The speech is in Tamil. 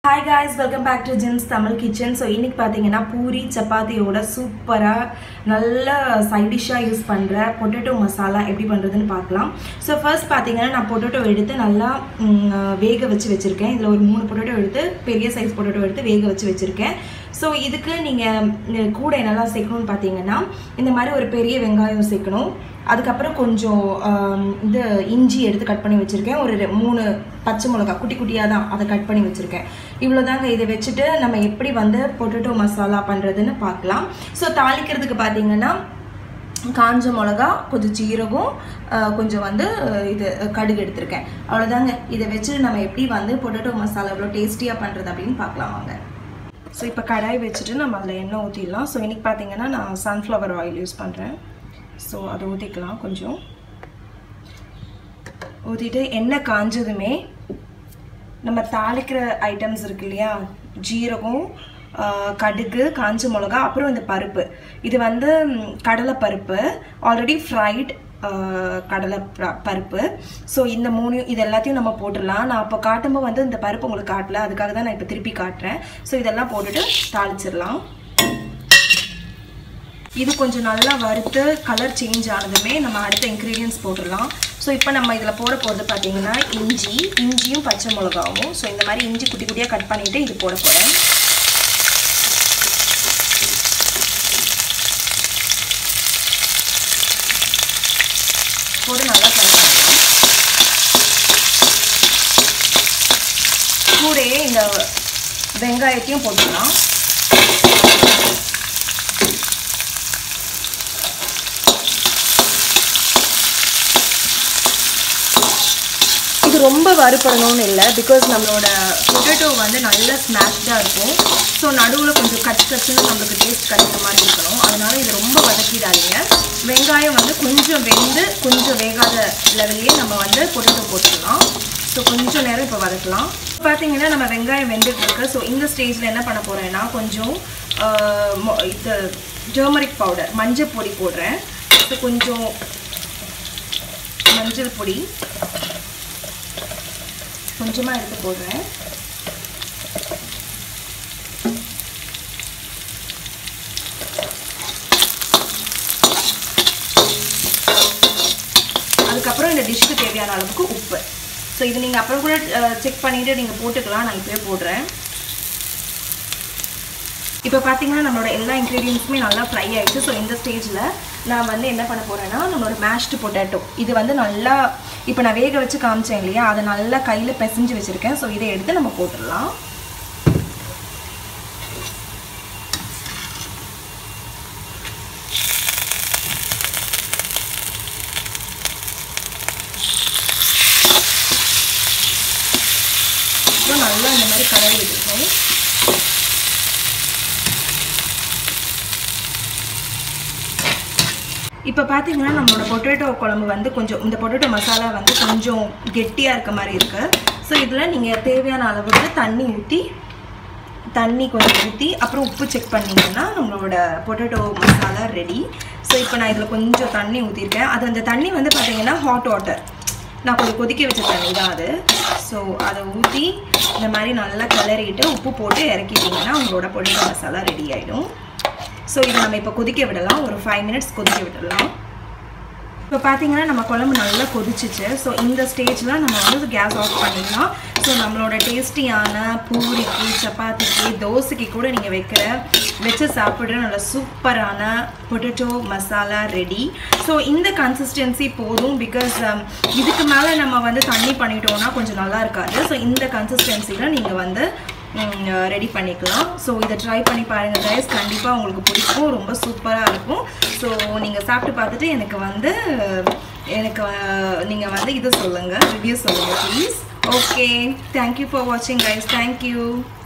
hi guys welcome back to ஜின்ஸ் தமிழ் கிச்சன் ஸோ இன்னைக்கு பார்த்தீங்கன்னா பூரி சப்பாத்தியோட சூப்பராக நல்ல சைட் டிஷ்ஷாக யூஸ் பண்ணுற பொட்டேட்டோ மசாலா எப்படி பண்ணுறதுன்னு பார்க்கலாம் ஸோ ஃபர்ஸ்ட் பார்த்தீங்கன்னா நான் பொட்டேட்டோ எடுத்து நல்லா ம், வேக வச்சு வச்சுருக்கேன் இதில் ஒரு மூணு பொட்டேட்டோ எடுத்து பெரிய சைஸ் பொட்டேட்டோ எடுத்து வேக வச்சு வச்சுருக்கேன் ஸோ இதுக்கு நீங்கள் கூட என்னெல்லாம் சேர்க்கணும்னு பார்த்தீங்கன்னா இந்த மாதிரி ஒரு பெரிய வெங்காயம் சேர்க்கணும் அதுக்கப்புறம் கொஞ்சம் ஆம், இது இஞ்சி எடுத்து கட் பண்ணி வச்சுருக்கேன் ஒரு ரெ- மூணு பச்சை மிளகா குட்டி குட்டியாக தான் அதை கட் பண்ணி வச்சுருக்கேன் இவ்வளோதாங்க இதை வச்சுட்டு நம்ம எப்படி வந்து பொட்டேட்டோ மசாலா பண்ணுறதுன்னு பார்க்கலாம் ஸோ தாளிக்கிறதுக்கு பார்த்தீங்கன்னா காஞ்ச மிளகா கொஞ்சம் சீரகம் ஆஹ், கொஞ்சம் வந்து ஆஹ், இது அஹ், கடுகு எடுத்திருக்கேன் அவ்வளோதாங்க இதை வச்சு நம்ம எப்படி வந்து பொட்டேட்டோ மசாலா எவ்வளோ டேஸ்டியாக பண்ணுறது அப்படின்னு பார்க்கலாம் வாங்க ஸோ இப்போ கடாய் வச்சுட்டு நம்ம அதில் எண்ணெய் ஊற்றிடலாம் ஸோ இன்றைக்கி பார்த்தீங்கன்னா நான் சன்ஃப்ளவர் ஆயில் யூஸ் பண்ணுறேன் ஸோ அதை ஊற்றிக்கலாம் கொஞ்சம் ஊற்றிட்டு எண்ணெய் காஞ்சதுமே நம்ம தாளிக்கிற ஐட்டம்ஸ் இருக்கு இல்லையா ஜீரகம் ஆஹ், கடுகு காஞ்ச மிளகா அப்புறம் இந்த பருப்பு இது வந்து ம், கடலை பருப்பு ஆல்ரெடி ஃப்ரைட் கடலை ப- பருப்பு ஸோ இந்த மூணு இது எல்லாத்தையும் நம்ம போட்டுடலாம் நான் அப்போ காட்டும்போது வந்து இந்த பருப்பு உங்களுக்கு காட்டல அதுக்காக தான் நான் இப்போ திருப்பி காட்டுறேன் ஸோ இதெல்லாம் போட்டுட்டு தாளிச்சிடலாம் இது கொஞ்சம் நல்லா வறுத்து கலர் சேஞ்ச் ஆனதுமே நம்ம அடுத்த இன்க்ரீடியன்ஸ் போட்டுடலாம் ஸோ இப்போ நம்ம இதில் போட போகிறது பார்த்தீங்கன்னா இஞ்சி இஞ்சியும் பச்சை மிளகாவும் ஸோ இந்த மாதிரி இஞ்சி குட்டி குட்டியாக கட் பண்ணிவிட்டு இது போட போகிறேன் போட்டு நல்லா ஃப்ரை பண்ணலாம் கூடயே இந்த வெங்காயத்தையும் போட்டுக்கலாம் இது ரொம்ப வறுபடணும்னு இல்லை பிகாஸ் நம்மளோட பொட்டேட்டோ வந்து நல்ல ஸ்மாஷ்டாக இருக்கும் ஸோ நடுவில் கொஞ்சம் கச் கச்சுன்னு நம்மளுக்கு டேஸ்ட் கிடைக்கிற மாதிரி இருக்கணும் அதனால இது ரொம்ப வதக்கிடாதீங்க வெங்காயம் வந்து கொஞ்சம் வெந்து கொஞ்சம் வேகாத லெவல்லே நம்ம வந்து பொட்டேட்டோ போட்டுக்கலாம் ஸோ கொஞ்சம் நேரம் இப்போ வதக்கலாம் பார்த்தீங்கன்னா நம்ம வெங்காயம் வெந்துட்டு இருக்கு ஸோ இந்த ஸ்டேஜில் என்ன பண்ண போகிறேன்னா கொஞ்சம் ஆஹ், மொ- இது டர்மரிக் பவுடர் மஞ்சள் பொடி போடுறேன் ஸோ கொஞ்சம் மஞ்சள் பொடி கொஞ்சமாக எடுத்து போடுறேன் அதுக்கப்புறம் இந்த டிஷ்க்கு தேவையான அளவுக்கு உப்பு ஸோ இது நீங்கள் அப்புறம் கூட செக் பண்ணிவிட்டு நீங்கள் போட்டுக்கலாம் நான் இப்போயே போடுறேன் இப்போ பார்த்தீங்கன்னா நம்மளோட எல்லா இன்க்ரீடியன்ஸுமே நல்லா ஃப்ரை ஆயிடுச்சு ஸோ இந்த ஸ்டேஜில் நான் வந்து என்ன பண்ண போகிறேன்னா நம்மளோட மேஷ்டு பொட்டேட்டோ இது வந்து நல்லா இப்போ நான் வேக வச்சு காமிச்சேன் இல்லையா அதை நல்லா கையில் பிசைஞ்சு வச்சுருக்கேன் ஸோ இதை எடுத்து நம்ம போட்டுடலாம் அப்புறம் நல்லா இந்த மாதிரி கலரி விட்டுருக்கோம் இப்போ பார்த்தீங்கன்னா நம்மளோட பொட்டேட்டோ குழம்பு வந்து கொஞ்சம் இந்த பொட்டேட்டோ மசாலா வந்து கொஞ்சம் கெட்டியாக இருக்க மாதிரி இருக்குது ஸோ இதில் நீங்கள் தேவையான அளவுக்கு தண்ணி ஊற்றி தண்ணி கொஞ்சம் ஊற்றி அப்புறம் உப்பு செக் பண்ணிங்கன்னா நம்மளோட பொட்டேட்டோ மசாலா ரெடி ஸோ இப்போ நான் இதில் கொஞ்சம் தண்ணி ஊற்றிருக்கேன் அது அந்த தண்ணி வந்து பார்த்தீங்கன்னா ஹாட் வாட்டர் நான் கொஞ்சம் கொதிக்க வச்ச தண்ணி தான் அது ஸோ அதை ஊற்றி இந்த மாதிரி நல்லா கிளறிட்டு உப்பு போட்டு இறக்கிட்டிங்கன்னா உங்களோட பொட்டேட்டோ மசாலா ரெடி ஆகிடும் ஸோ இதை நம்ம இப்போ கொதிக்க விடலாம் ஒரு ஃபைவ் மினிட்ஸ் கொதிக்க விடலாம் இப்போ பார்த்தீங்கன்னா நம்ம குழம்பு நல்லா கொதிச்சிச்சு ஸோ இந்த ஸ்டேஜில் நம்ம வந்து கேஸ் ஆஃப் பண்ணிடலாம் ஸோ நம்மளோட டேஸ்டியான பூரிக்கு சப்பாத்திக்கு தோசைக்கு கூட நீங்கள் வைக்கிற வச்சு சாப்பிட்ற நல்ல சூப்பரான பொட்டேட்டோ மசாலா ரெடி ஸோ இந்த கன்சிஸ்டன்சி போதும் பிகாஸ் இதுக்கு மேலே நம்ம வந்து தண்ணி பண்ணிட்டோம்னா கொஞ்சம் நல்லா இருக்காது ஸோ இந்த கன்சிஸ்டன்சியில் நீங்கள் வந்து ரெடி பண்ணிக்கலாம் ஸோ இதை ட்ரை பண்ணி பாருங்கள் கைஸ் கண்டிப்பாக உங்களுக்கு பிடிக்கும் ரொம்ப சூப்பராக இருக்கும் ஸோ நீங்கள் சாப்பிட்டு பார்த்துட்டு எனக்கு வந்து எனக்கு நீங்கள் வந்து இதை சொல்லுங்கள் ரிவ்யூ சொல்லுங்கள் ப்ளீஸ் ஓகே தேங்க்யூ ஃபார் வாட்சிங் கைஸ் தேங்க்யூ